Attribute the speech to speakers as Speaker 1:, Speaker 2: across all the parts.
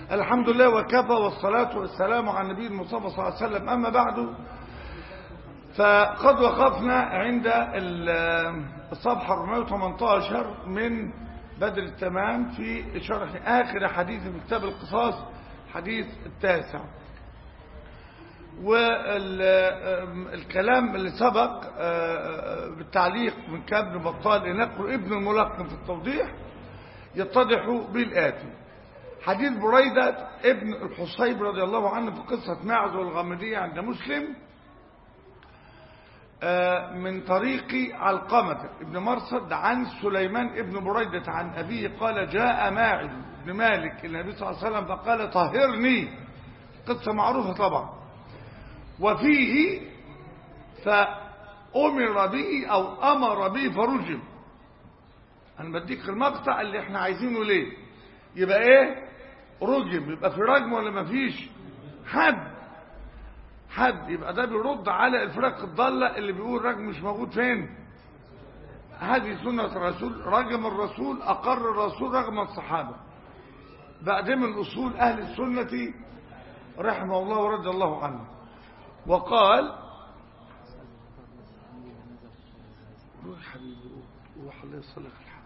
Speaker 1: الحمد لله وكفى والصلاة والسلام على النبي المصطفى صلى الله عليه وسلم أما بعد فقد وقفنا عند الصفحة 418 من بدر التمام في شرح آخر حديث في كتاب القصاص حديث التاسع والكلام اللي سبق بالتعليق من كابن بطال لنقل ابن الملقن في التوضيح يتضح بالآتي حديث بريدة ابن الحصيب رضي الله عنه في قصة معز والغامدية عند مسلم من طريق علقمة ابن مرصد عن سليمان ابن بريدة عن أبيه قال جاء ماعز بن مالك النبي صلى الله عليه وسلم فقال طهرني قصة معروفة طبعا وفيه فأمر به أو أمر به فرجم أنا بديك المقطع اللي احنا عايزينه ليه يبقى ايه رجم يبقى في رجم ولا مفيش حد حد يبقى ده بيرد على الفرق الضالة اللي بيقول رجم مش موجود فين هذه سنة الرسول رجم الرسول أقر الرسول رغم الصحابة بعد من أصول أهل السنة رحمه الله ورضي الله عنه وقال روح حبيبي روح الله يصلح الحال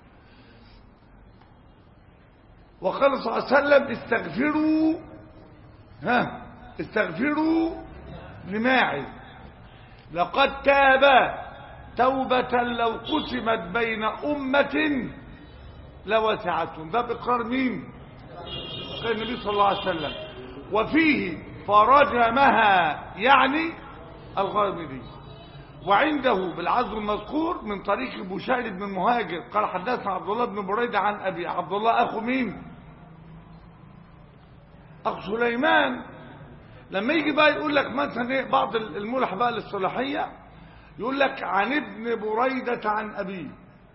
Speaker 1: وقال صلى الله عليه وسلم استغفروا ها استغفروا لماعز لقد تاب توبة لو قسمت بين أمة لوسعتهم ده بإقرار مين قال النبي صلى الله عليه وسلم وفيه فرجمها يعني الغامدي وعنده بالعزو المذكور من طريق بشير بن المهاجر قال حدثنا عبد الله بن بريدة عن أبي عبد الله أخو مين أخو سليمان لما يجي بقى يقول لك مثلا ايه بعض الملح بقى الاصطلاحية يقول لك عن ابن بريدة عن أبيه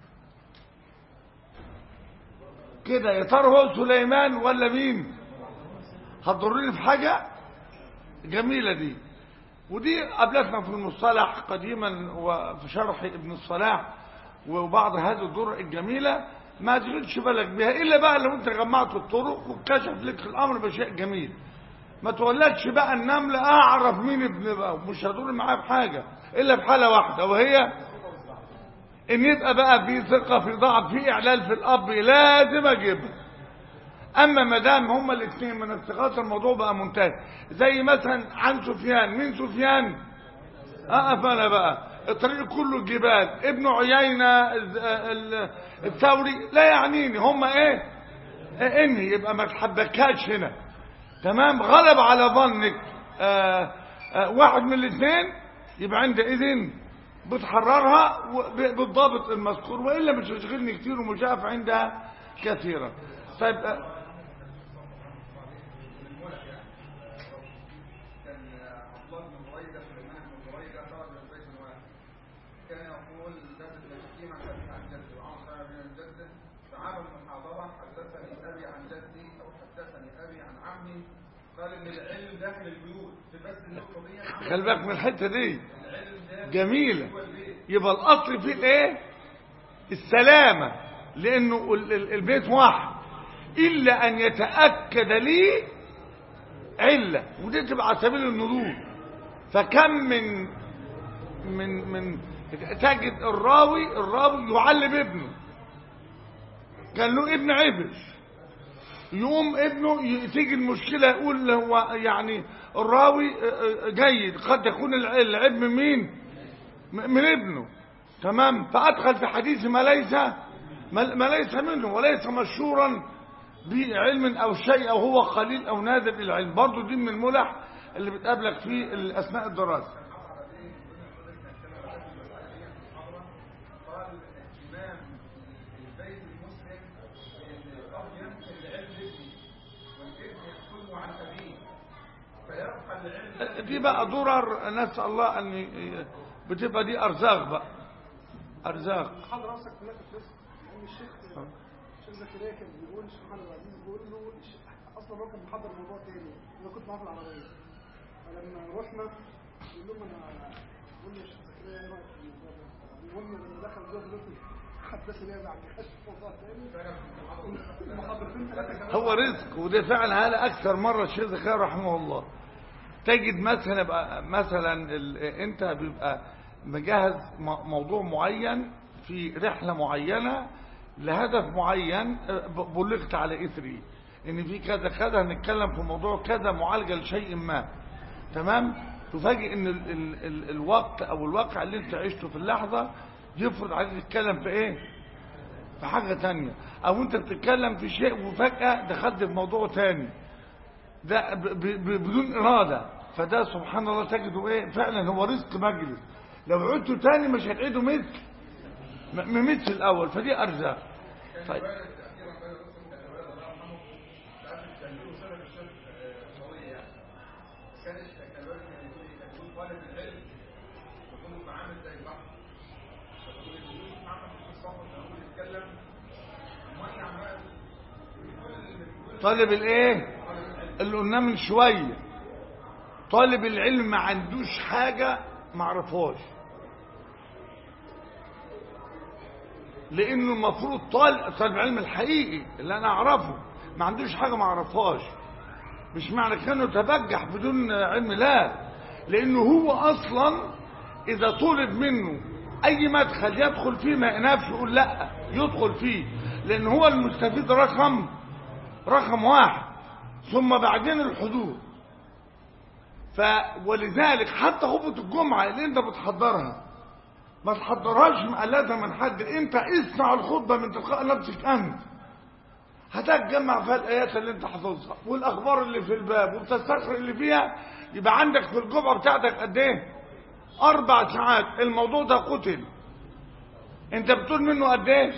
Speaker 1: كده يا ترى هو سليمان ولا مين هتضرني في حاجة جميلة دي ودي قابلتنا في المصطلح قديما وفي شرح ابن الصلاح وبعض هذه الدور الجميلة ما تشغلش بالك بها إلا بقى لو انت جمعت الطرق وكشف لك الأمر بشيء جميل ما تولدش بقى النملة أعرف مين ابن بقى مش هدور معاه بحاجة إلا بحالة واحدة وهي إن يبقى بقى في ثقة في ضعف في إعلال في الأب لازم أجيبها اما ما دام هما الاثنين من الثقات الموضوع بقى منتهي زي مثلا عن سفيان مين سفيان اقف انا بقى الطريق كله جبال ابن عيينة الثوري لا يعنيني هما ايه اني يبقى ما تحبكاش هنا تمام غلب على ظنك آآ آآ واحد من الاثنين يبقى عندئذ بتحررها بالضابط المذكور والا مش هتشغلني كتير ومشاف عندها كثيرا طيب
Speaker 2: قال ان العلم داخل البيوت في بس النقطه دي
Speaker 1: خلي بالك من الحته دي جميله يبقى الاصل فيه الايه السلامه لانه البيت واحد الا ان يتاكد لي عله ودي تبقى على سبيل النضوج فكم من من من تجد الراوي الراوي يعلم ابنه كان له ابن عبش يقوم ابنه تيجي المشكلة يقول هو يعني الراوي جيد قد يكون العيب من مين من ابنه تمام فأدخل في حديث ما ليس ما ليس منه وليس مشهورا بعلم أو شيء أو هو قليل أو نادر العلم برضو دي من الملح اللي بتقابلك في أثناء الدراسة دي بقى ضرر نسأل الله أن بتبقى دي أرزاق بقى أرزاق
Speaker 3: حد راسك في نفس بس يعني الشيخ الشيخ زكريا كان بيقول الشيخ محمد العزيز بيقول له اصلا هو كان محضر موضوع تاني انا كنت معاه في العربيه فلما رحنا بيقول لهم انا بقول له الشيخ زكريا ايه رايك في الموضوع ده المهم لما دخل جوه بيقول حدثني انا عن كشف موضوع تاني المحاضرتين ثلاثه كمان
Speaker 1: هو رزق وده فعلا هذا اكثر مره الشيخ زكريا رحمه الله تجد مثلا يبقى مثلا ال... انت بيبقى مجهز م- موضوع معين في رحله معينه لهدف معين أه، ب- بلغت على اثري ان في كذا كذا هنتكلم في موضوع كذا معالجه لشيء ما تمام تفاجئ ان ال... ال... ال... الوقت او الواقع اللي انت عشته في اللحظه يفرض عليك تتكلم في ايه في حاجة تانية او انت بتتكلم في شيء وفجأة دخلت في موضوع تاني ده ب ب ب بدون ارادة فده سبحان الله تجده ايه فعلا هو رزق مجلس لو عدته تاني مش هتعيده مثل م- مثل الاول فدي ارزاق طيب طالب الايه اللي قلناه من شويه طالب العلم ما عندوش حاجه ما عرفهاش لانه المفروض طالب طالب العلم الحقيقي اللي انا اعرفه ما عندوش حاجه ما عرفهاش مش معنى كانه تبجح بدون علم لا لانه هو اصلا اذا طلب منه اي مدخل يدخل فيه ما ينافش يقول لا يدخل فيه لان هو المستفيد رقم رقم واحد ثم بعدين الحضور ف ولذلك حتى خطبة الجمعة اللي انت بتحضرها ما تحضرهاش مقلدة من حد انت اصنع الخطبة من تلقاء نفسك انت هتجمع فيها الايات اللي انت حافظها والاخبار اللي في الباب والتستخر اللي فيها يبقى عندك في الجمعة بتاعتك قد ايه اربع ساعات الموضوع ده قتل انت بتقول منه قد ايه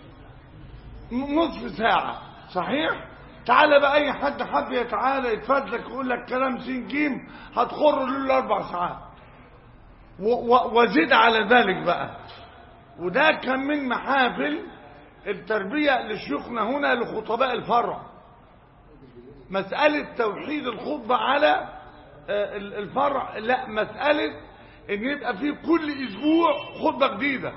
Speaker 1: نصف ساعة صحيح تعالى بقى اي حد حب يتعالى يتفادلك يقول لك كلام سين جيم هتخر له الاربع ساعات و- و- وزد على ذلك بقى وده كان من محافل التربية لشيوخنا هنا لخطباء الفرع مسألة توحيد الخطبة على آه، ال- الفرع لا مسألة ان يبقى فيه كل اسبوع خطبة جديدة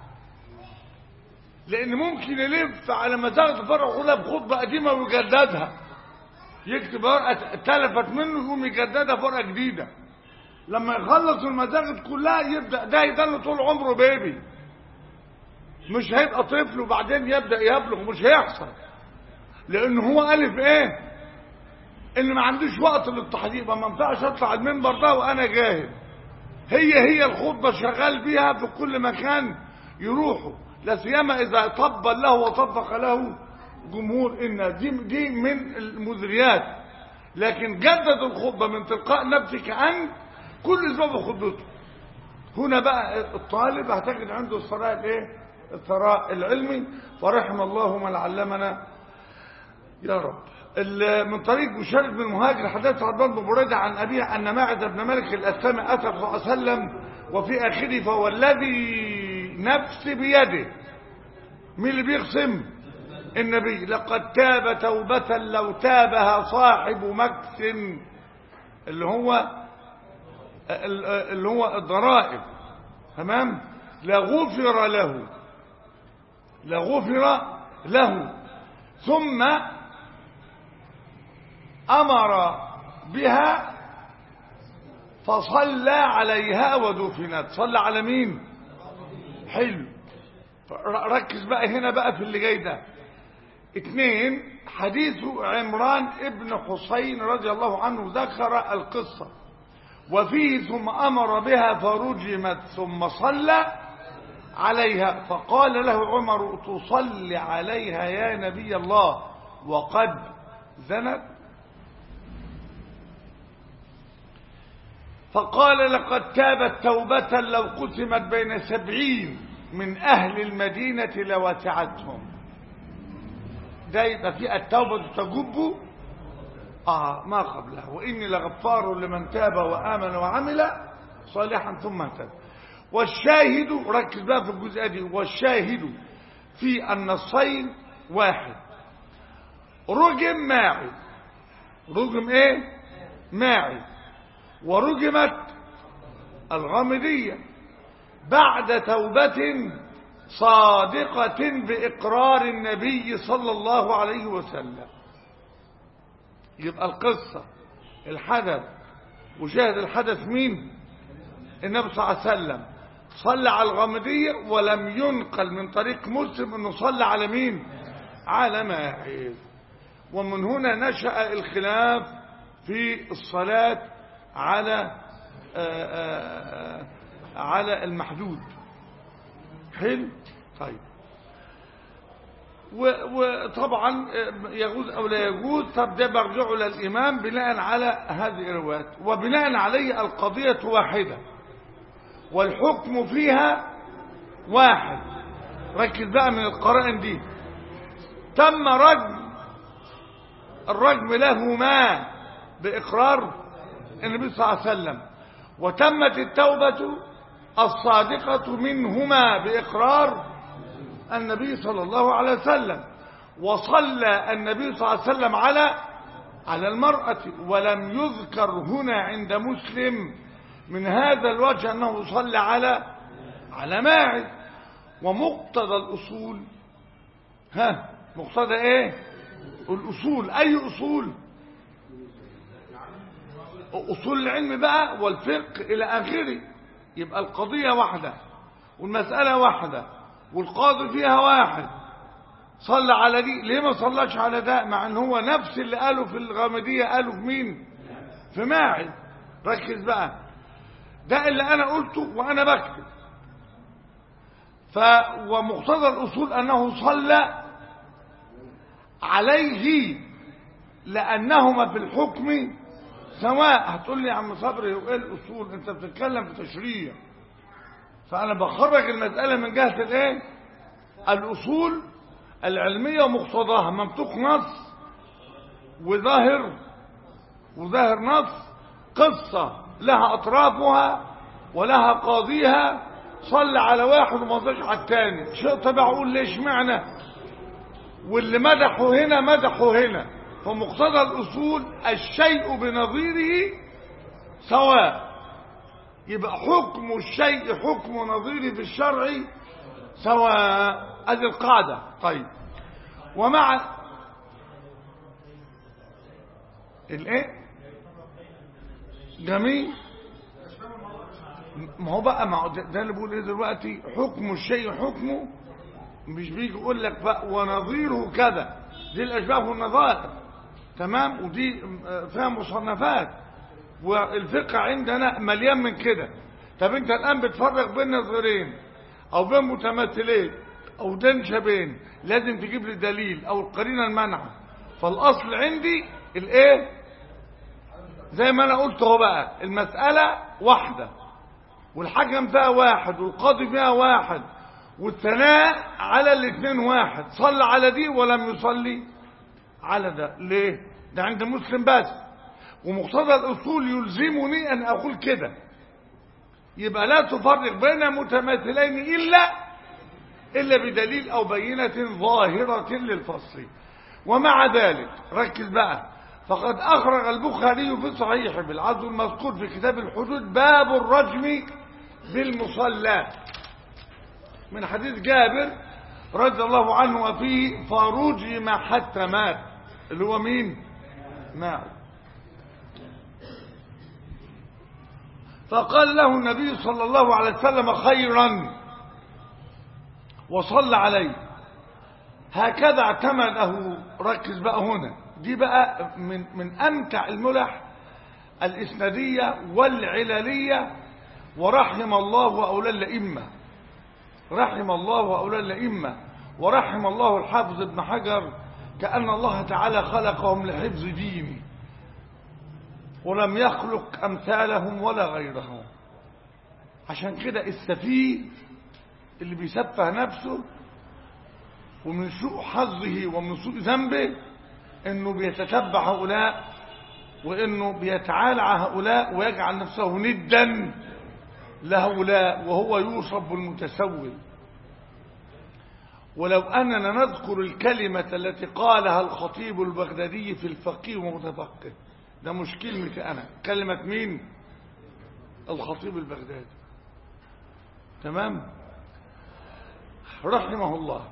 Speaker 1: لان ممكن يلف على مساجد الفرع كلها بخطبة قديمة ويجددها يكتب ورقة اتلفت منه يقوم يجددها في ورقة جديدة لما يخلص المساجد كلها يبدأ ده يضل طول عمره بيبي مش هيبقى طفل وبعدين يبدأ يبلغ مش هيحصل لان هو ألف ايه ان ما عندوش وقت للتحضير ما ينفعش اطلع المنبر ده وانا جاهل هي هي الخطبة شغال بيها في كل مكان يروحوا لا سيما اذا طبل له وطبق له جمهور ان دي, دي من المذريات لكن جدد الخطبة من تلقاء نفسك انت كل اسبوع بخطبته هنا بقى الطالب هتجد عنده الثراء الايه الثراء العلمي فرحم الله من علمنا يا رب ال- من طريق مشارك بن المهاجر حدث عبد بن بريدة عن أبيه أن معد بن مالك الأسلمي أتى صلى الله عليه وسلم وفي آخره فوالذي نفسي بيده مين اللي بيقسم النبي لقد تاب توبة لو تابها صاحب مكس اللي هو اللي هو الضرائب تمام لغفر له لغفر له ثم أمر بها فصلى عليها ودفنت صلى على مين حلو ر- ركز بقى هنا بقى في اللي جاي ده اتنين حديث عمران ابن حسين رضي الله عنه ذكر القصة وفيه ثم أمر بها فرجمت ثم صلى عليها فقال له عمر تصلي عليها يا نبي الله وقد زنت فقال لقد تابت توبة لو قسمت بين سبعين من أهل المدينة لوسعتهم ده يبقى في التوبة تجب آه ما قبلها وإني لغفار لمن تاب وآمن وعمل صالحا ثم اهتدى والشاهد ركز بقى في الجزئية دي والشاهد في النصين واحد رجم ماعي رجم ايه ماعي ورجمت الغامدية بعد توبة صادقة بإقرار النبي صلى الله عليه وسلم يبقى القصة الحدث وشاهد الحدث مين النبي صلى الله عليه وسلم صلى على الغامدية ولم ينقل من طريق مسلم انه صلى على مين على ماعز ومن هنا نشأ الخلاف في الصلاة على آآ آآ على المحدود حلو طيب وطبعا يجوز او لا يجوز طب ده برجعه للامام بناء على هذه الروايات وبناء عليه القضيه واحده والحكم فيها واحد ركز بقى من القرائن دي تم رجم الرجم لهما باقرار النبي صلى الله عليه وسلم وتمت التوبه الصادقه منهما باقرار النبي صلى الله عليه وسلم وصلى النبي صلى الله عليه وسلم على على المرأة ولم يذكر هنا عند مسلم من هذا الوجه أنه صلى على على ماعز ومقتضى الأصول ها مقتضى ايه الأصول أي أصول أصول العلم بقى والفقه إلى آخره يبقى القضية واحدة والمسألة واحدة والقاضي فيها واحد صلى على دي ليه ما صلاش على ده مع ان هو نفس اللي قاله في الغامدية قاله في مين في ماعز ركز بقى ده اللي انا قلته وانا بكتب ف ومقتضى الاصول انه صلى عليه لانهما في الحكم سواء هتقول لي يا عم صبري وايه الاصول انت بتتكلم في تشريع فأنا بخرج المسألة من جهة الايه الأصول العلمية ومقتضاها ممتوق نص وظاهر وظاهر نص قصة لها أطرافها ولها قاضيها صلى على واحد وما صلىش على الثاني شيء طبعا أقول ليش معنى واللي مدحه هنا مدحه هنا فمقتضى الأصول الشيء بنظيره سواء يبقى حكم الشيء حكم نظيره في الشرع سواء هذه القاعدة طيب ومع الايه جميل ما هو بقى ما هو ده ده اللي بقول ايه دلوقتي حكم الشيء حكمه مش بيجي يقول لك بقى ونظيره كذا دي الاشباه والنظائر تمام ودي فيها مصنفات والفقه عندنا مليان من كده طب انت الان بتفرق بين نظرين او بين متماثلين او دنشبين لازم تجيب لي دليل او القرينه المنعه فالاصل عندي الايه زي ما انا قلت اهو بقى المساله واحده والحكم فيها واحد والقاضي فيها واحد والثناء على الاثنين واحد صلى على دي ولم يصلي على ده ليه ده عند مسلم بس ومقتضى الأصول يلزمني أن أقول كده يبقى لا تفرق بين متماثلين إلا إلا بدليل أو بينة ظاهرة للفصل ومع ذلك ركز بقى فقد أخرج البخاري في صحيحه بالعزو المذكور في كتاب الحدود باب الرجم بالمصلى من حديث جابر رضي الله عنه وفيه فرجم حتى مات اللي هو مين مات فقال له النبي صلى الله عليه وسلم خيرا وصلى عليه هكذا اعتمده ركز بقى هنا دي بقى من من امتع الملح الاسناديه والعلليه ورحم الله اولى الائمه رحم الله اولى الائمه ورحم الله الحافظ ابن حجر كان الله تعالى خلقهم لحفظ دينه ولم يخلق أمثالهم ولا غيرهم عشان كده السفيه اللي بيسفه نفسه ومن سوء حظه ومن سوء ذنبه انه بيتتبع هؤلاء وانه بيتعالى على هؤلاء ويجعل نفسه ندا لهؤلاء وهو يوصف بالمتسول ولو أننا نذكر الكلمة التي قالها الخطيب البغدادي في الفقيه ومتفقه ده مش كلمتي أنا كلمة مين الخطيب البغدادي تمام رحمه الله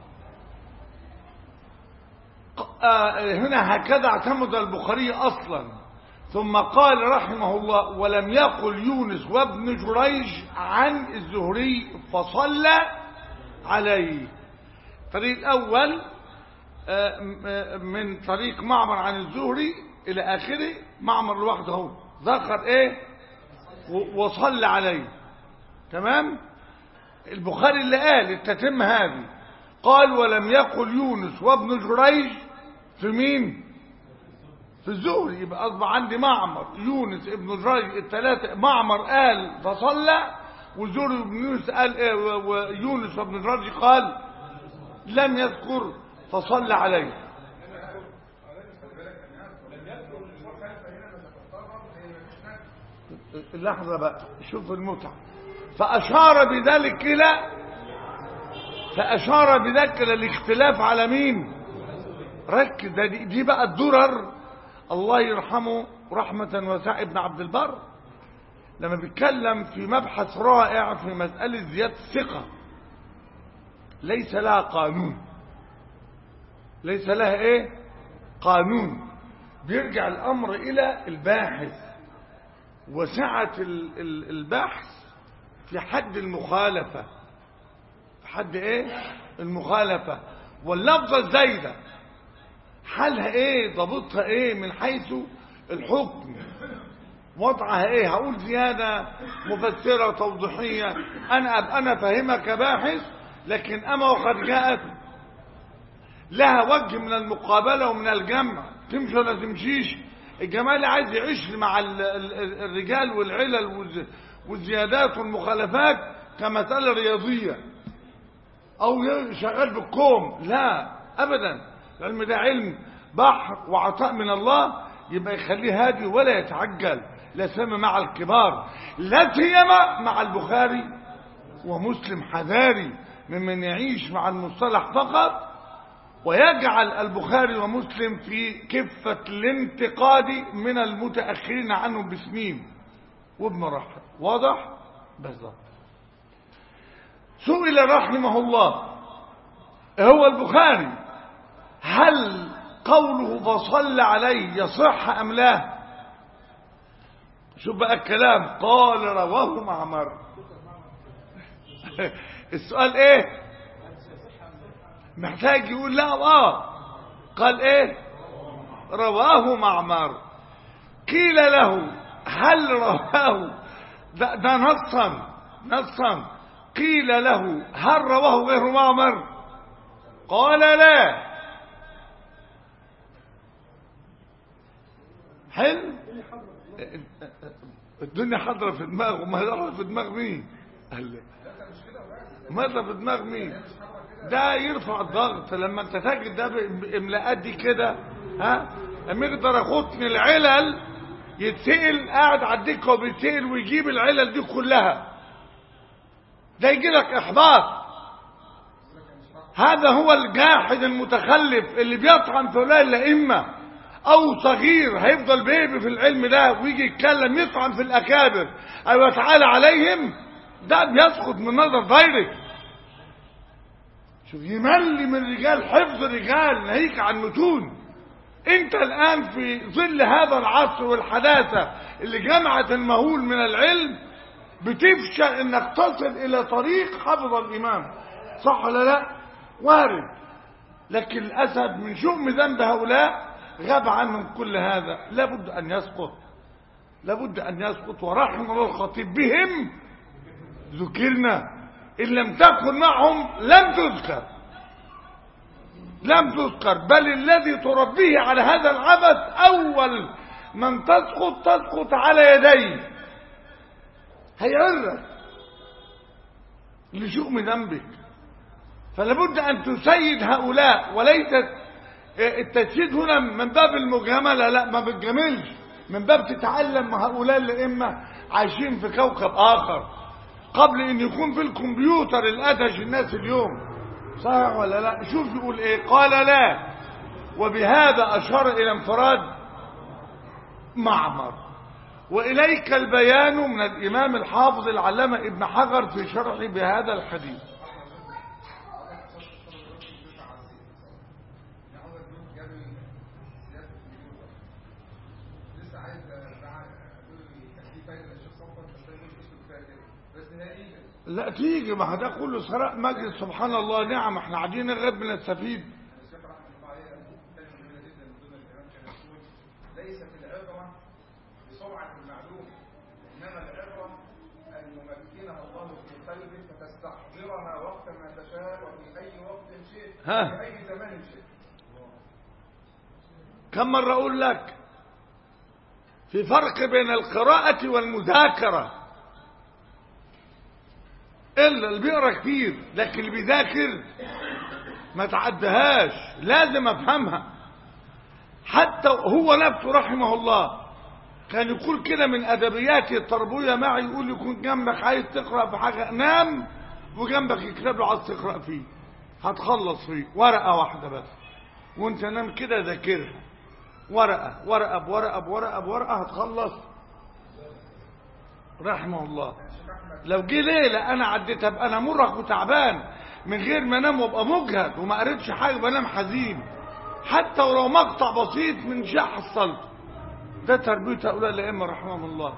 Speaker 1: آه، هنا هكذا اعتمد البخاري أصلا ثم قال رحمه الله ولم يقل يونس وابن جريج عن الزهري فصلى عليه الطريق الأول آه، م- آه، من طريق معمر عن الزهري إلى آخره معمر لوحده هو ذكر إيه و- وصلى عليه تمام البخاري اللي قال التتم هذه قال ولم يقل يونس وابن جريج في مين في الزهري يبقى اصبح عندي معمر يونس ابن جريج الثلاثه معمر قال فصلى والزهري بن يونس قال ايه و- ويونس وابن جريج قال لم يذكر فصلى عليه لحظة بقى شوف المتعة فأشار بذلك إلى فأشار بذلك إلى الاختلاف على مين ركز ده دي, دي بقى الدرر الله يرحمه رحمة واسعة ابن عبد البر لما بيتكلم في مبحث رائع في مسألة زيادة الثقة ليس لها قانون ليس لها ايه قانون بيرجع الامر الى الباحث وسعة ال- ال- البحث في حد المخالفة في حد ايه المخالفة واللفظة الزايدة حالها ايه ضابطها ايه من حيث الحكم وضعها ايه هقول زيادة مفسرة توضيحية انا ابقى انا فاهمها كباحث لكن اما وقد جاءت لها وجه من المقابلة ومن الجمع تمشي ولا تمشيش الجمال عايز يعيش مع ال- ال- الرجال والعلل والز- والزيادات والمخالفات كمسألة رياضية او ي- شغال بالكوم لا ابدا العلم ده علم بحر وعطاء من الله يبقى يخليه هادي ولا يتعجل لا سيما مع الكبار لا سيما مع البخاري ومسلم حذاري ممن يعيش مع المصطلح فقط ويجعل البخاري ومسلم في كفة الانتقاد من المتأخرين عنهم بسنين وبمراحل واضح بالظبط سئل رحمه الله هو البخاري هل قوله فصل عليه يصح أم لا شوف بقى الكلام قال رواه معمر السؤال ايه محتاج يقول لا اه قال ايه رواه معمر قيل له هل رواه ده, ده نصا نصا قيل له هل رواه غير معمر قال لا حلو الدنيا حاضره في دماغه ما حاضره في دماغ مين قال لي ماذا في دماغ مين ده يرفع الضغط لما انت تجد ده باملاءات دي كده ها لما يقدر ياخدني العلل يتسأل قاعد على الدكه وبيتسأل ويجيب العلل دي كلها ده يجي لك احباط هذا هو الجاحد المتخلف اللي بيطعن في ولاء الائمه او صغير هيفضل بيبي في العلم ده ويجي يتكلم يطعن في الاكابر او يتعالى عليهم ده بيسقط من نظر دايركت شوف يملي من رجال حفظ الرجال ناهيك عن متون انت الان في ظل هذا العصر والحداثة اللي جمعت المهول من العلم بتفشل انك تصل الى طريق حفظ الامام صح ولا لا وارد لكن الاسد من شؤم ذنب هؤلاء غاب عنهم كل هذا لابد ان يسقط لابد ان يسقط ورحم الله الخطيب بهم ذكرنا إن لم تكن معهم لم تذكر لم تذكر بل الذي تربيه على هذا العبث أول من تسقط تسقط على يديه هيعرف لشؤم ذنبك فلابد أن تسيد هؤلاء وليست التسييد هنا من باب المجاملة لا ما بتجاملش من باب تتعلم مع هؤلاء الأئمة عايشين في كوكب آخر قبل ان يكون في الكمبيوتر الادهش الناس اليوم صحيح ولا لا شوف يقول ايه قال لا وبهذا اشار الى انفراد معمر واليك البيان من الامام الحافظ العلامه ابن حجر في شرحه بهذا الحديث
Speaker 2: بس نهائيا
Speaker 1: لا تيجي ما ده كله ثراء مجلس سبحان الله نعم احنا قاعدين غير بنستفيد
Speaker 2: الشيخ رحمه الله عليه كلمه جميله جدا من ضمن الكلام كان يقول ليست العبره بسرعه المعلومه انما العبره ان يمكنها الله في قلبك فتستحضرها وقت ما تشاء وفي اي وقت شئت
Speaker 1: ها.
Speaker 2: في اي زمان شئت
Speaker 1: كم مرة أقول لك في فرق بين القراءة والمذاكرة إلا اللي بيقرأ كتير لكن اللي بيذاكر ما تعدهاش لازم أفهمها حتى هو نفسه رحمه الله كان يقول كده من أدبياته التربوية معي يقول يكون جنبك عايز تقرأ في حاجة نام وجنبك كتاب لو عايز تقرأ فيه هتخلص فيه ورقة واحدة بس وانت نام كده ذاكرها ورقة ورقة بورقة بورقة بورقة هتخلص رحمه الله لو جه ليلة أنا عديتها أبقى أنا مرهق وتعبان من غير ما أنام وأبقى مجهد وما قريتش حاجة بنام حزين حتى ولو مقطع بسيط من شيء حصلته ده تربية هؤلاء الأئمة رحمهم الله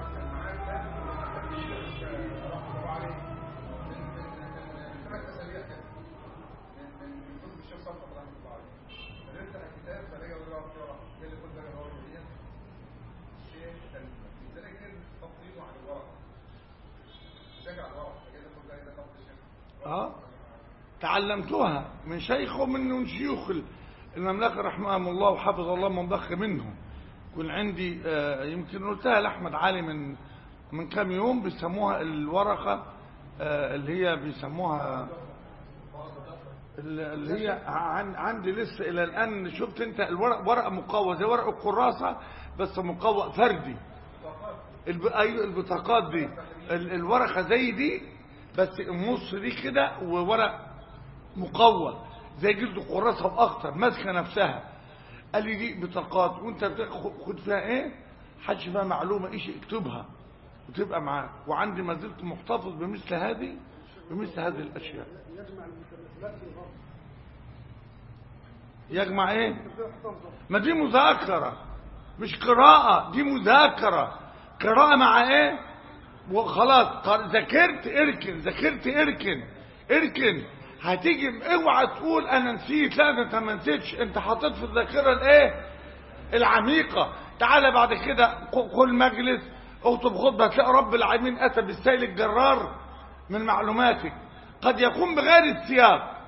Speaker 2: ثلاث اسابيع كده من من من كتب الشيخ صالح رحمه الله عليه فنفتح الكتاب فلاقي يقول له اقرا ايه اللي كنت انا بقوله دي الشيخ كان بيذاكر تفضيله عن الورق بيذاكر على الورق فكده كل ده خط الشيخ
Speaker 1: اه تعلمتها من شيخ ومن من شيوخ المملكة رحمهم الله وحفظ الله من بخ منهم كن عندي آه، يمكن قلتها لأحمد علي من من كام يوم بيسموها الورقة آه، اللي هي بيسموها اللي هي عن عندي لسه إلى الآن شفت أنت الورق ورقة مقوى زي ورق الكراسة بس مقوى فردي الب... أيوة البطاقات دي ال... الورقة زي دي بس النص دي كده وورق مقوى زي جلد الكراسة وأكتر ماسكة نفسها قال لي دي بطاقات وانت بتاخد فيها ايه حدش فيها معلومة ايش اكتبها وتبقى معاك وعندي ما زلت محتفظ بمثل هذه بمثل هذه الاشياء
Speaker 3: يجمع المتمثلات في الغرب
Speaker 1: يجمع ايه
Speaker 3: تبدأ حفظها
Speaker 1: ما دي مذاكرة مش قراءة دي مذاكرة قراءة مع ايه وخلاص قر- ذاكرت اركن ذاكرت اركن اركن هتيجي اوعى تقول انا نسيت لا ده انت ما نسيتش انت حطيت في الذاكرة الايه العميقة تعالى بعد كده ق- كل مجلس اكتب خطبة تلاقي رب العالمين اتى بالسيل الجرار من معلوماتك قد يكون بغير السياق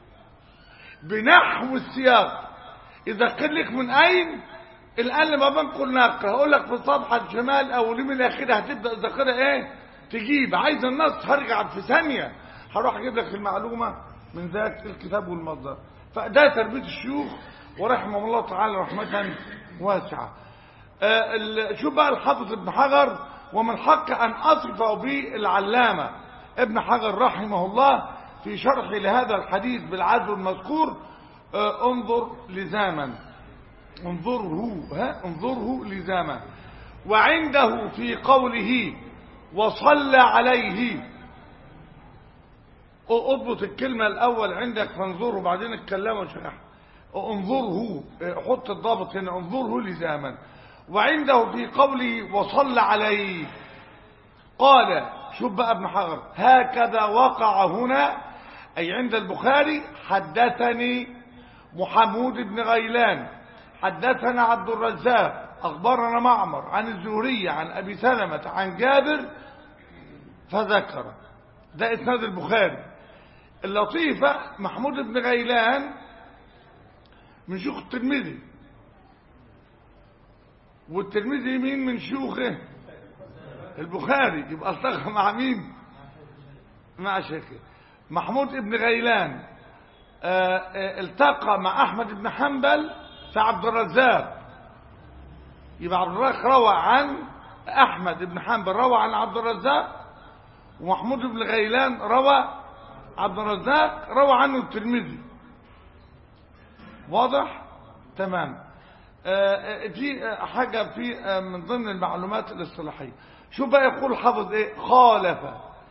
Speaker 1: بنحو السياق إذا قل لك من أين الآن لما بنقل ناقة هقول لك في الصفحة الشمال أو اليمين الأخيرة هتبدأ الذاكرة إيه تجيب عايز النص هرجع في ثانية هروح أجيب لك المعلومة من ذات الكتاب والمصدر فده تربية الشيوخ ورحمه الله تعالى رحمة واسعة آه، ال- شوف بقى الحافظ ابن حجر ومن حق أن أصفه بالعلامة ابن حجر رحمه الله في شرح لهذا الحديث بالعدل المذكور آه، انظر لزاما انظره ها انظره لزاما وعنده في قوله وصلى عليه اضبط الكلمة الأول عندك فانظره وبعدين اتكلموا شرح انظره حط الضابط هنا انظره لزاما وعنده في قوله وصلى عليه قال شوف بقى ابن حجر هكذا وقع هنا أي عند البخاري حدثني محمود بن غيلان حدثنا عبد الرزاق أخبرنا معمر عن الزهري عن أبي سلمة عن جابر فذكر ده إسناد البخاري اللطيفة محمود بن غيلان من شيوخ الترمذي والترمذي مين من شيوخه البخاري يبقى التقى مع مين مع شيخه محمود بن غيلان آه، آه، التقى مع احمد بن حنبل في عبد الرزاق يبقى عبد الرزاق روى عن احمد بن حنبل روى عن عبد الرزاق ومحمود بن غيلان روى عبد الرزاق روى عنه الترمذي واضح تمام آه، آه، دي آه، حاجة في آه، من ضمن المعلومات الاصطلاحية شوف بقى يقول حافظ ايه خالف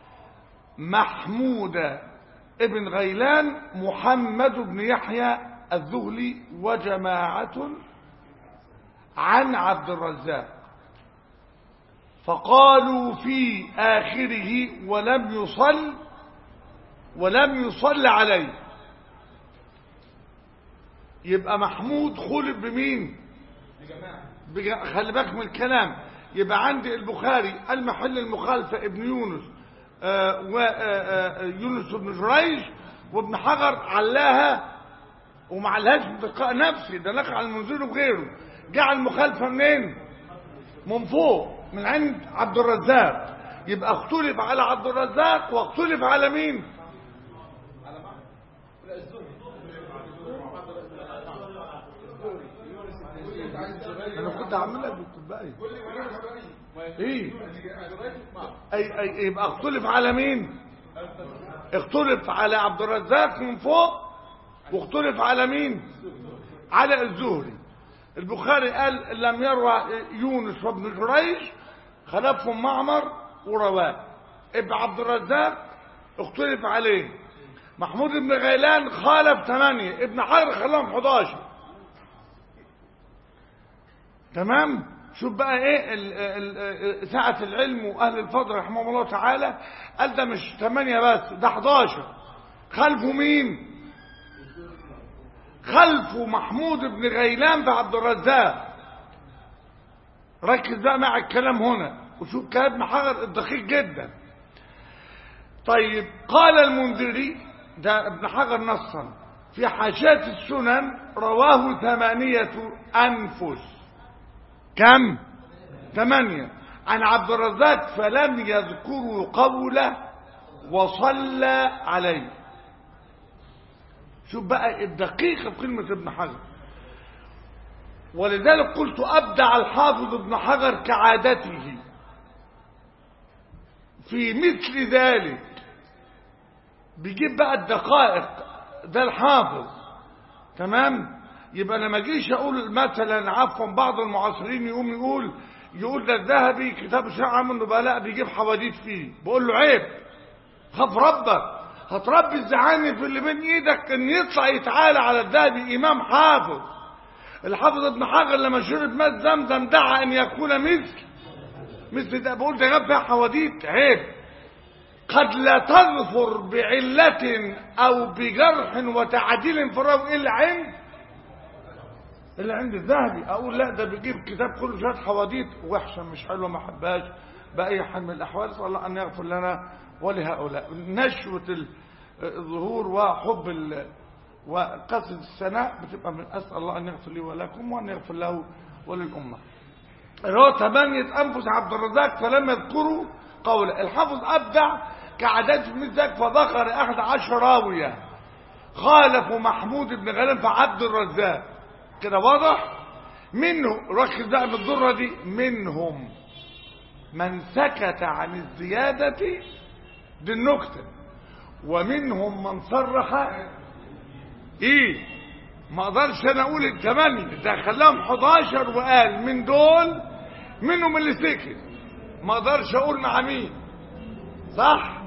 Speaker 1: محمود ابن غيلان محمد بن يحيى الذهلي وجماعة عن عبد الرزاق فقالوا في آخره ولم يصل ولم يصل عليه يبقى محمود خلف بمين بجماعة خلي بالك من الكلام يبقى عندي البخاري المحل المخالفة ابن يونس ويونس بن جريج وابن حجر علاها وما علهاش بتلقاء نفسي ده نقل على المنذر وغيره جعل المخالفة منين من فوق من عند عبد الرزاق يبقى اختلف على عبد الرزاق واختلف على مين انا كنت هعملها بالكوبايه ايه اي اي يبقى اختلف على مين اختلف على عبد الرزاق من فوق واختلف على مين على الزهري البخاري قال لم يروى يونس وابن جريج خلفهم معمر ورواه ابن عبد الرزاق اختلف عليه محمود بن غيلان خالف ثمانية ابن حجر خلاهم 11 تمام شوف بقى ايه ال ال سعة العلم واهل الفضل رحمه الله تعالى قال ده مش 8 بس ده 11 خلفه مين خلفه محمود بن غيلان في عبد الرزاق ركز بقى مع الكلام هنا وشوف كلام ابن حجر الدقيق جدا طيب قال المنذري ده ابن حجر نصا في حاشية السنن رواه ثمانية أنفس كم ثمانية عن عبد الرزاق فلم يذكروا قوله وصلى عليه شوف بقى الدقيقة في كلمة ابن حجر ولذلك قلت أبدع الحافظ ابن حجر كعادته في مثل ذلك بيجيب بقى الدقائق ده الحافظ تمام يبقى انا ما اجيش اقول مثلا عفوا بعض المعاصرين يقوم يقول يقول ده الذهبي كتاب شرع منه بلاء بيجيب حواديت فيه بقول له عيب خاف ربك هتربي الزعانف اللي بين ايدك ان يطلع يتعالى على الذهبي امام حافظ الحافظ ابن حجر لما شرب ماء زمزم دعا ان يكون مثل مثل ده بقول ده جاب فيها حواديت عيب قد لا تظفر بعلة او بجرح وتعديل في الراوي الا عند اللي عند الذهبي اقول لا ده بيجيب كتاب كله شويه حواديت وحشه مش حلوه ما حبهاش باي حال من الاحوال صلى الله ان يغفر لنا ولهؤلاء نشوه الظهور وحب ال... وقصد الثناء بتبقى من اسال الله ان يغفر لي ولكم وان يغفر له وللامه هو ثمانية أنفس عبد الرزاق فلم يذكروا قوله الحافظ أبدع كعادات مثل ذلك فذكر أحد عشر راوية خالفوا محمود بن غلام فعبد الرزاق كده واضح منه ركز بقى بالضرة دي منهم من سكت عن الزيادة دي النكتة ومنهم من صرح ايه ما اقدرش انا اقول الثمانية ده خلاهم 11 وقال من دول منهم اللي سكت ما اقدرش اقول مع مين صح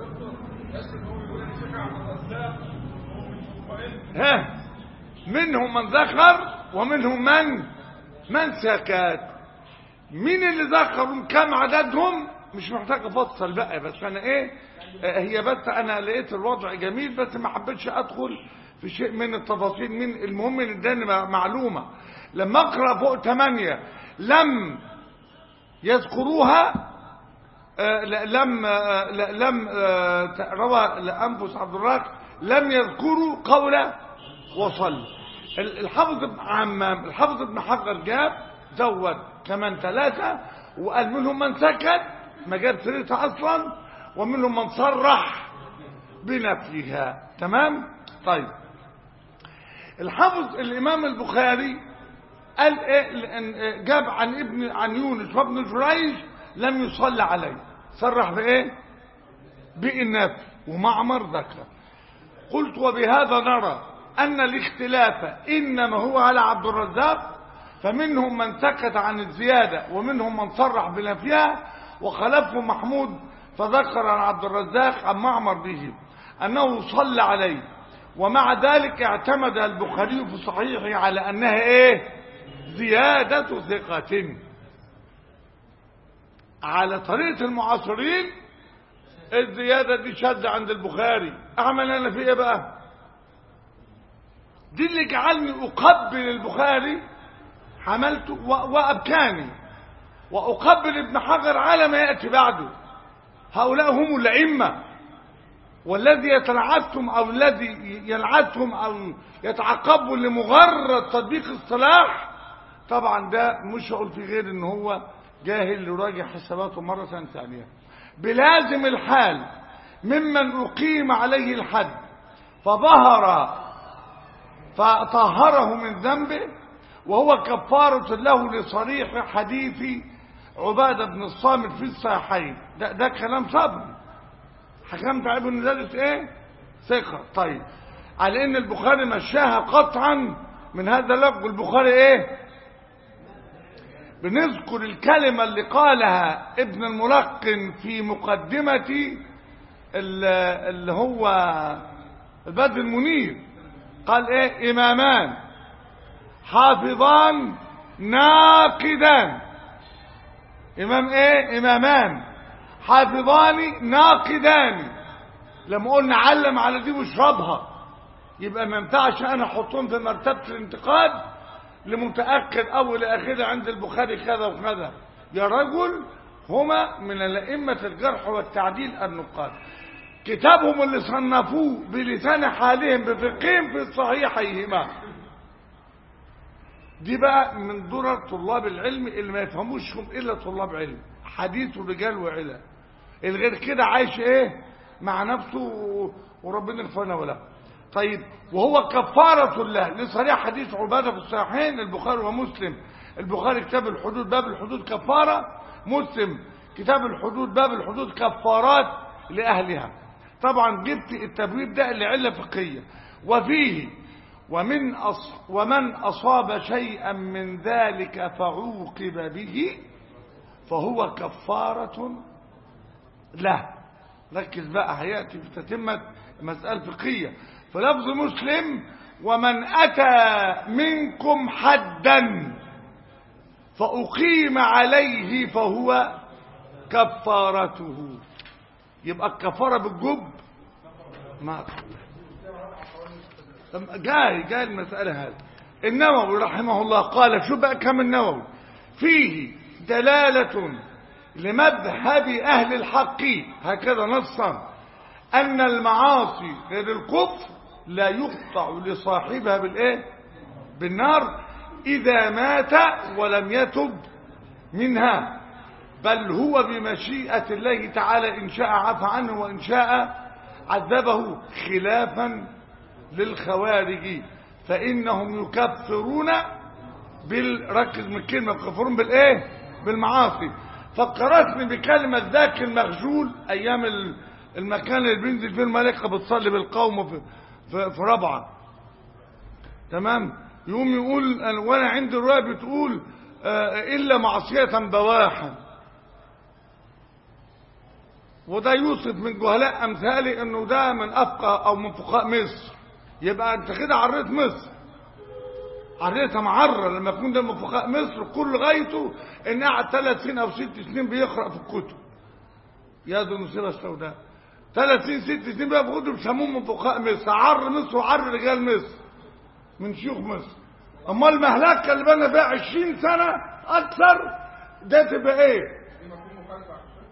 Speaker 1: ها منهم من ذكر ومنهم من من سكت مين اللي ذكروا كم عددهم مش محتاج افصل بقى بس انا ايه هي بس انا لقيت الوضع جميل بس ما حبيتش ادخل في شيء من التفاصيل من المهم ان اداني معلومه لما اقرا فوق ثمانية لم يذكروها آه لم آه لم آه روى لانفس عبد الرزاق لم يذكروا قول وصل الحافظ ابن عمام الحافظ ابن حجر جاب زود كمان ثلاثة وقال منهم من سكت ما جاب سيرتها اصلا ومنهم من صرح بنفيها تمام طيب الحافظ الامام البخاري قال ايه جاب عن ابن عن يونس وابن جريج لم يصلى عليه صرح بايه بالنفي ومعمر ذكر قلت وبهذا نرى ان الاختلاف انما هو على عبد الرزاق فمنهم من سكت عن الزيادة ومنهم من صرح بنفيها وخلفه محمود فذكر عن عبد الرزاق عن معمر به انه صلى عليه ومع ذلك اعتمد البخاري في صحيحه على انها ايه زيادة ثقة على طريقة المعاصرين الزيادة دي شاذة عند البخاري اعمل انا في ايه بقى دي اللي جعلني اقبل البخاري حملته و- وابكاني واقبل ابن حجر على ما ياتي بعده هؤلاء هم الائمه والذي يتلعثم او الذي يلعثم او يتعقبوا لمجرد تطبيق الصلاح طبعا ده مش هقول في غير ان هو جاهل يراجع حساباته مرة ثانية بلازم الحال ممن أقيم عليه الحد فظهر فطهره من ذنبه وهو كفارة له لصريح حديث عبادة بن الصامت في الصحيحين ده, ده كلام صبري حكمت عليه بن ذلك ايه ثقة طيب على ان البخاري مشاها قطعا من هذا اللفظ البخاري ايه بنذكر الكلمة اللي قالها ابن الملقن في مقدمة ال- اللي هو البدر المنير قال ايه امامان حافظان ناقدان امام ايه امامان حافظان ناقدان لما قلنا علم على دي واشربها يبقى ما ينفعش انا احطهم في مرتبه الانتقاد لمتاكد او الى اخره عند البخاري كذا وكذا يا رجل هما من الائمه الجرح والتعديل النقاد كتابهم اللي صنفوه بلسان حالهم بفقههم في صحيحيهما دي بقى من درر طلاب العلم اللي ما يفهموشهم الا طلاب علم حديث ورجال وعلا الغير كده عايش ايه مع نفسه و- وربنا يغفرنا وله طيب وهو كفارة الله لصريح حديث عبادة في الصحيحين البخاري ومسلم البخاري كتاب الحدود باب الحدود كفارة مسلم كتاب الحدود باب الحدود كفارات لأهلها طبعا جبت التبويب ده لعلة فقهية وفيه ومن أص ومن أصاب شيئا من ذلك فعوقب به فهو كفارة له ركز بقى هيأتي في تتمة مسألة فقهية فلفظ مسلم ومن أتى منكم حدا فأقيم عليه فهو كفارته يبقى الكفارة بالجب ما جاي جاي المسألة هذه النووي رحمه الله قال شو بقى كم النووي فيه دلالة لمذهب أهل الحق هكذا نصا أن المعاصي غير الكفر لا يقطع لصاحبها بالإيه بالنار إذا مات ولم يتب منها بل هو بمشيئة الله تعالى إن شاء عفى عنه وإن شاء عذبه خلافا للخوارج فإنهم يكفرون بالركز من الكلمة يكفرون بالإيه بالمعاصي فكرتني بكلمة ذاك المخجول أيام ال- المكان اللي بينزل فيه الملائكة بتصلي بالقوم في, في, في ربعة تمام يقوم يقول أنا- وانا عندي رواية بتقول آه، إلا معصية بواحا وده يوصف من جهلاء أمثالي أنه ده من أفقه أو من فقهاء مصر يبقى أنت كده عريت مصر عريتها معرة لما يكون ده من فقهاء مصر كل غايته إن قعد ثلاث سنين أو ست سنين بيقرأ في الكتب يا ذو المصيبة السوداء ثلاث سنين ست سنين بقى في كتب بيسموه من فقهاء مصر عر مصر وعر رجال مصر من شيوخ مصر أما المهلكة اللي بقى فيها 20 سنة أكثر ده تبقى إيه؟
Speaker 2: في مفهوم مخالف عن الشيخ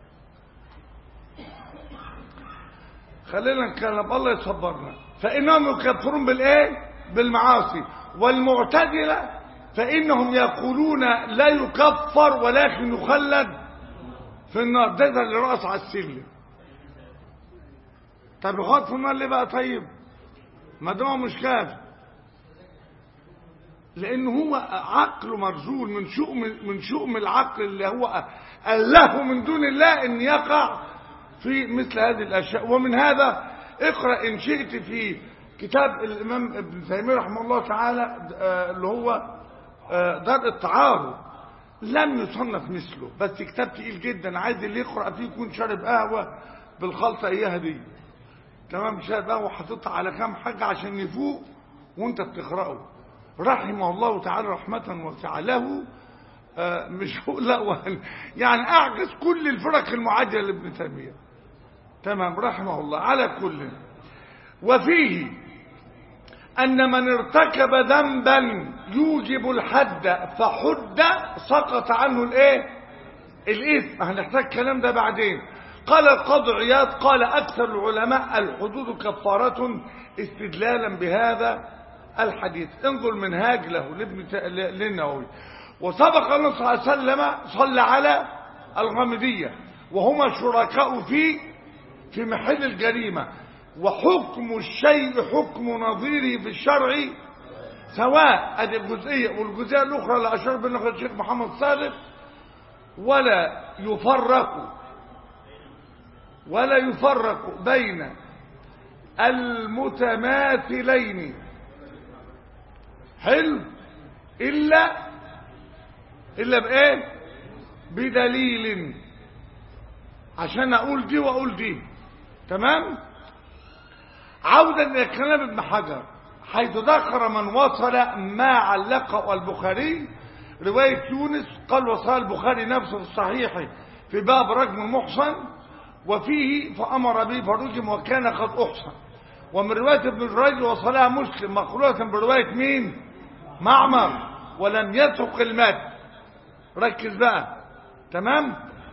Speaker 1: خلينا نتكلم الله يصبرنا فإنهم يكفرون بالإيه بالمعاصي والمعتزلة فإنهم يقولون لا يكفر ولكن يخلد في النار ده ده اللي رأس على السلم طب يخاط في النار ليه بقى طيب ما ده هو مش كافر لأن هو عقله مرزول من شؤم من شؤم العقل اللي هو أله من دون الله أن يقع في مثل هذه الأشياء ومن هذا اقرأ إن شئت في كتاب الإمام ابن تيمية رحمه الله تعالى آه، اللي هو آه، دار التعارض لم يصنف مثله بس كتاب تقيل جدا عايز اللي يقرأ فيه يكون شارب قهوة بالخلطة إياها دي تمام شارب قهوة حاططها على كام حاجة عشان يفوق وانت بتقرأه رحمه الله تعالى رحمة واسعة له آه، مش هقول لا وهن- يعني اعجز كل الفرق المعاديه لابن تيميه تمام رحمه الله على كل وفيه أن من ارتكب ذنبا يوجب الحد فحد سقط عنه الايه الاثم هنحتاج الكلام ده بعدين قال القاضي عياض قال أكثر العلماء الحدود كفارة استدلالا بهذا الحديث انظر منهاج له لابن ت- ل- للنووي وسبق النبي صلى الله عليه وسلم صلى على الغامدية وهما شركاء في في محل الجريمة وحكم الشيء حكم نظيره في الشرع سواء ادي الجزئية والجزئية الأخرى اللي أشار بها الشيخ محمد صادق ولا يفرق ولا يفرق بين المتماثلين حلو إلا إلا بإيه بدليل عشان أقول دي وأقول دي تمام عودا إلى كلام ابن حجر حيث ذكر من وصل ما علقه البخاري رواية يونس قال وصل البخاري نفسه في الصحيح في باب رجم المحصن وفيه فأمر به فرجم وكان قد أحصن ومن رواية ابن جريج وصلها مسلم مخلوطة برواية مين معمر ولم يترك المات ركز بقى تمام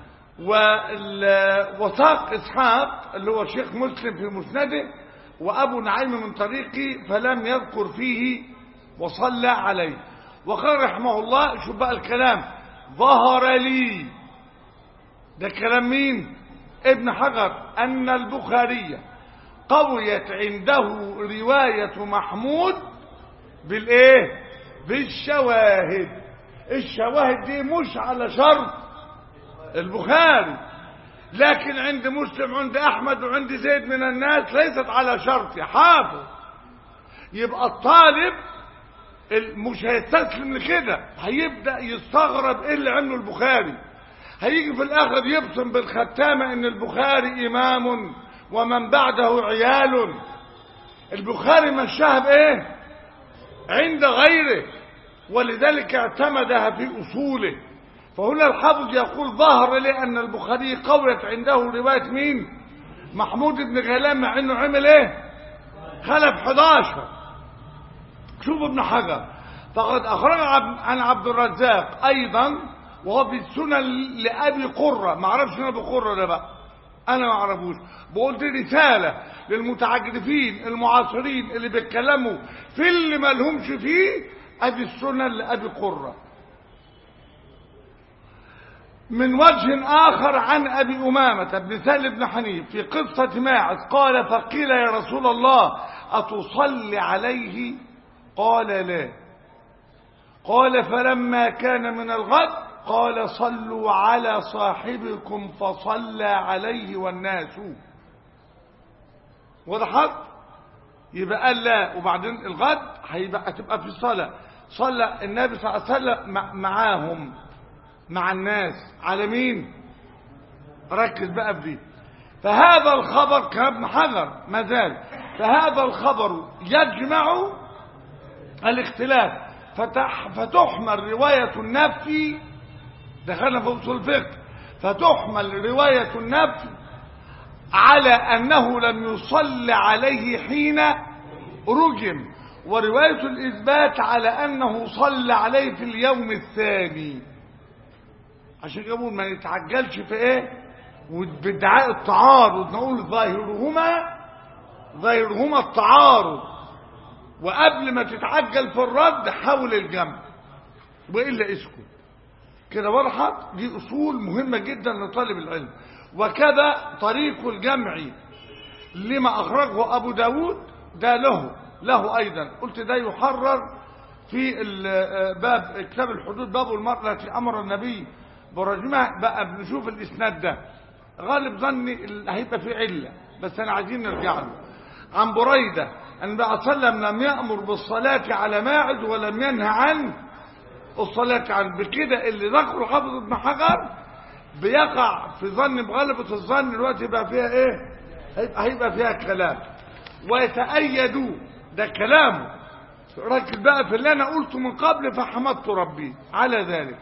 Speaker 1: وال- وساق إسحاق اللي هو شيخ مسلم في مسنده وأبو نعيم من طريقي فلم يذكر فيه وصلى عليه وقال رحمه الله شوف بقى الكلام ظهر لي ده كلام مين ابن حجر أن البخاري قويت عنده رواية محمود بالايه بالشواهد الشواهد دي مش على شرط البخاري لكن عند مسلم عند احمد وعند زيد من الناس ليست على شرط حافظ يبقى الطالب ال- مش هيستسلم لكده هيبدا يستغرب ايه اللي عمله البخاري هيجي في الاخر يبصم بالختامه ان البخاري امام ومن بعده عيال البخاري مشاها بايه عند غيره ولذلك اعتمدها في اصوله فهنا الحافظ يقول ظهر لي ان البخاري قويت عنده روايه مين محمود بن غيلان مع انه عمل ايه خلف 11 شوف ابن حجر فقد اخرج عب- عن عبد الرزاق ايضا وهو في السنن لابي قره ما اعرفش انا ابي قره ده بقى انا ما اعرفوش بقول دي رساله للمتعجرفين المعاصرين اللي بيتكلموا في اللي ما لهمش فيه ادي السنن لابي قره من وجه آخر عن أبي أمامة بن سهل بن حنيف في قصة ماعز قال فقيل يا رسول الله أتصلي عليه قال لا قال فلما كان من الغد قال صلوا على صاحبكم فصلى عليه والناس وضحت يبقى قال لا وبعدين الغد هيبقى هتبقى في صلاة صلى النبي صلى الله عليه وسلم مع- معاهم مع الناس على مين ركز بقى في دي فهذا الخبر كابن حجر ما زال فهذا الخبر يجمع الاختلاف فتح فتحمل رواية النفي دخلنا في اصول الفقه فتحمل رواية النفي على أنه لم يصل عليه حين رجم ورواية الإثبات على أنه صلى عليه في اليوم الثاني عشان كده بقول ما نتعجلش في ايه وبادعاء التعارض نقول ظاهرهما ظاهرهما التعارض وقبل ما تتعجل في الرد حاول الجمع والا اسكت كده وضحت دي اصول مهمه جدا لطالب العلم وكذا طريق الجمع لما اخرجه ابو داود ده له له ايضا قلت ده يحرر في ال- باب كتاب الحدود باب المرأة التي امر النبي برجمها بقى بنشوف الاسناد ده غالب ظني ال- هيبقى في عله بس انا عايزين نرجع له عن بريده ان النبي صلى الله عليه وسلم لم يامر بالصلاه على ماعز ولم ينهى عن الصلاه عن بكده اللي ذكره حافظ ابن حجر بيقع في ظن بغلبه الظن الوقت يبقى فيها ايه هيبقى, هيبقى فيها كلام ويتأيدوا ده كلامه ركز بقى في اللي انا قلته من قبل فحمدت ربي على ذلك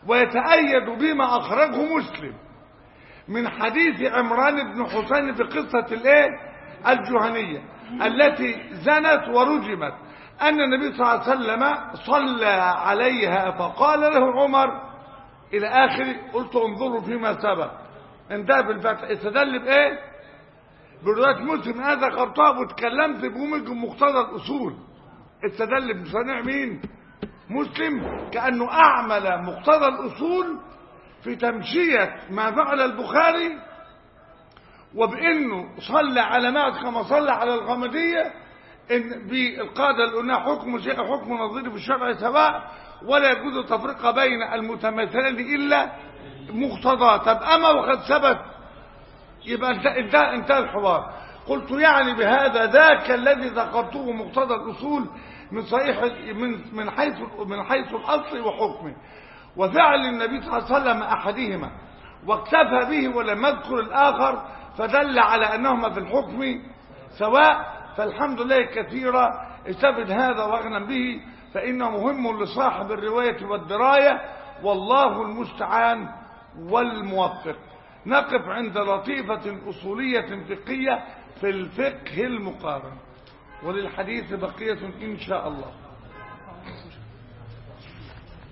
Speaker 1: ويتأيد بما أخرجه مسلم من حديث عمران بن حسين في قصة الايه الجهنية التي زنت ورجمت أن النبي صلى الله عليه وسلم صلى عليها فقال له عمر إلى آخر قلت انظروا فيما سبق انتهى بالفتح استدل بإيه برواية مسلم أنا ذكرتها واتكلمت بمقتضى الأصول استدل بصنيع مين مسلم كأنه أعمل مقتضى الأصول في تمشية ما فعل البخاري وبأنه صلى على معد كما صلى على الغمدية إن بالقاعدة اللي قلناها حكم شيء حكم نظير في الشرع سواء ولا يجوز التفرقة بين المتماثلين إلا مقتضى طب أما وقد ثبت يبقى انتهى انتهى انتهى الحوار قلت يعني بهذا ذاك الذي ذكرته مقتضى الأصول من صحيح من من حيث من حيث الأصل وحكمه وفعل النبي صلى الله عليه وسلم أحدهما واكتفى به ولم يذكر الآخر فدل على أنهما في الحكم سواء فالحمد لله كثيرا استفد هذا واغنم به فإنه مهم لصاحب الرواية والدراية والله المستعان والموفق نقف عند لطيفة أصولية فقهية في الفقه المقارن وللحديث بقية إن شاء الله